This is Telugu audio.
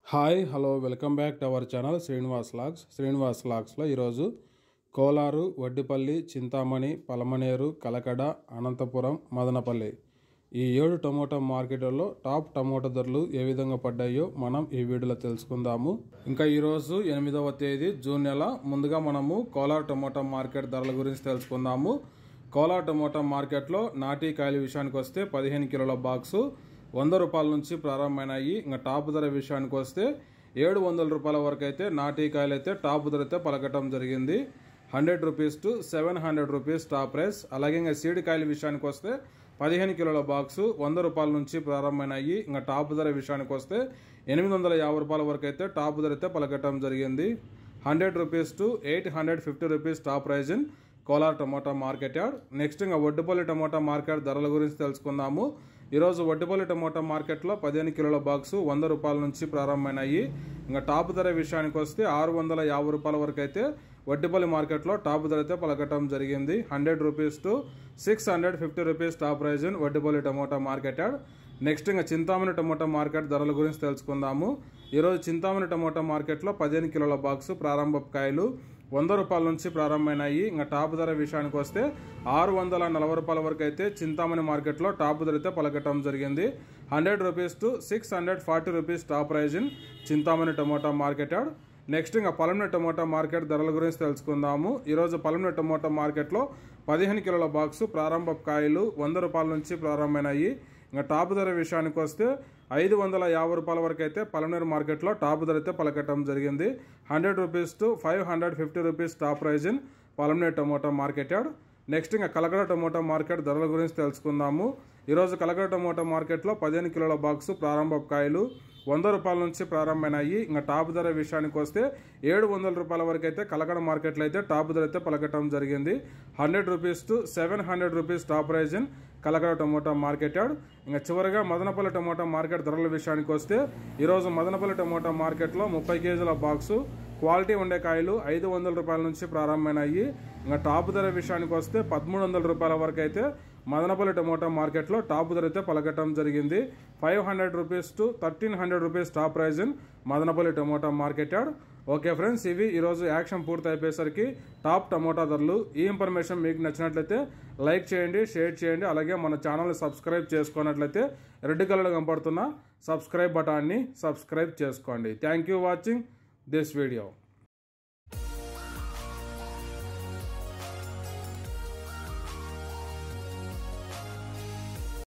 hi hello welcome back to our channel Srinivas vlogs Srinivas లాగ్స్లో ఈరోజు కోలారు వడ్డిపల్లి చింతామణి పలమనేరు కలకడ అనంతపురం మదనపల్లి ఈ ఏడు టమోటా మార్కెట్లలో టాప్ టమోటా ధరలు ఏ విధంగా పడ్డాయో మనం ఈ వీడియోలో తెలుసుకుందాము ఇంకా ఈరోజు ఎనిమిదవ తేదీ జూన్ నెల ముందుగా మనము కోలార్ టమోటా మార్కెట్ ధరల గురించి తెలుసుకుందాము కోలార్ టమోటా మార్కెట్లో నాటి కాయల విషయానికి వస్తే పదిహేను కిలోల బాక్సు వంద రూపాయల నుంచి ప్రారంభమైనాయి ఇంకా టాప్ ధర విషయానికి వస్తే ఏడు వందల రూపాయల వరకు అయితే నాటి కాయలు అయితే టాప్ ధర అయితే పలకటం జరిగింది hundred rupees to seven hundred rupees top price అలాగే ఇంకా సీడ్ కాయల విషయానికి వస్తే పదిహేను కిలోల బాక్సు వంద రూపాయల నుంచి ప్రారంభమైనాయి ఇంకా టాప్ ధర విషయానికి వస్తే ఎనిమిది వందల యాభై రూపాయల వరకు అయితే టాప్ ధర అయితే పలకటం జరిగింది hundred rupees to eight hundred fifty rupees top price in Kolar tomato market yard next ఇంకా వడ్డుపల్లి టమోటా మార్కెట్ ధరల గురించి తెలుసుకుందాము ఈరోజు వడ్డుపల్లి టమోటా మార్కెట్లో పదిహేను కిలోల బాక్సు వంద రూపాయల నుంచి ప్రారంభమైనాయి ఇంకా టాప్ ధర విషయానికి వస్తే ఆరు వందల యాభై రూపాయల వరకు అయితే వడ్డిపల్లి మార్కెట్లో టాప్ ధర అయితే పలకటం జరిగింది hundred rupees to six hundred fifty rupees top price in Vaddipalli tomato market yard next ఇంకా చింతామణి టమోటా మార్కెట్ ధరల గురించి తెలుసుకుందాము ఈరోజు చింతామణి టమోటా మార్కెట్లో పదిహేను కిలోల బాక్సు ప్రారంభ కాయలు వంద రూపాయల నుంచి ప్రారంభమైనాయి ఇంకా టాప్ ధర విషయానికి వస్తే ఆరు వందల నలభై రూపాయల వరకు అయితే చింతామణి మార్కెట్లో టాప్ ధర అయితే పలకటం జరిగింది hundred rupees to six hundred forty rupees top price in Chintamani tomato market yard next ఇంకా పలమన టమోటా మార్కెట్ ధరల గురించి తెలుసుకుందాము ఈరోజు పలమన టమోటా మార్కెట్లో పదిహేను కిలోల బాక్సు ప్రారంభ కాయలు వంద రూపాయల నుంచి ప్రారంభమైనాయి ఇంకా టాప్ ధర విషయానికి వస్తే ఐదు వందల యాభై రూపాయల వరకు అయితే పలమనేరు మార్కెట్లో టాప్ ధర అయితే పలకటం జరిగింది hundred rupees to five hundred fifty rupees top price in Palamaner tomato market yard next ఇంకా కలకడ టమోటా మార్కెట్ ధరల గురించి తెలుసుకుందాము ఈరోజు కలకడ టమోటా మార్కెట్లో పదిహేను కిలోల బాక్సు ప్రారంభ కాయలు వంద రూపాయల నుంచి ప్రారంభమైనాయి ఇంకా టాప్ ధర విషయానికి వస్తే ఏడు వందల రూపాయల వరకు అయితే కలకడ మార్కెట్లో అయితే టాప్ ధర అయితే పలకటం జరిగింది hundred rupees to seven hundred rupees top price in Kalakada tomato market yard ఇంకా చివరిగా మదనపల్లి టమోటా మార్కెట్ ధరల విషయానికి వస్తే ఈరోజు మదనపల్లి టమోటా మార్కెట్లో ముప్పై కేజీల బాక్సు క్వాలిటీ ఉండే కాయలు ఐదు వందల రూపాయల నుంచి ప్రారంభమైనాయి ఇంకా టాప్ ధర విషయానికి వస్తే పదమూడు వందల రూపాయల వరకు అయితే మదనపల్లి టమోటా మార్కెట్లో టాప్ ధర అయితే పలకటం జరిగింది five hundred rupees to thirteen hundred rupees top price in Madanapalle tomato market yard okay friends ఇవి ఈరోజు యాక్షన్ పూర్తి అయిపోయేసరికి టాప్ టమోటా ధరలు ఈ ఇన్ఫర్మేషన్ మీకు నచ్చినట్లయితే లైక్ చేయండి షేర్ చేయండి అలాగే మన ఛానల్ని సబ్స్క్రైబ్ చేసుకున్నట్లయితే రెడ్ కలర్ కనపడుతున్న సబ్స్క్రైబ్ బటాన్ని సబ్స్క్రైబ్ చేసుకోండి thank you watching this video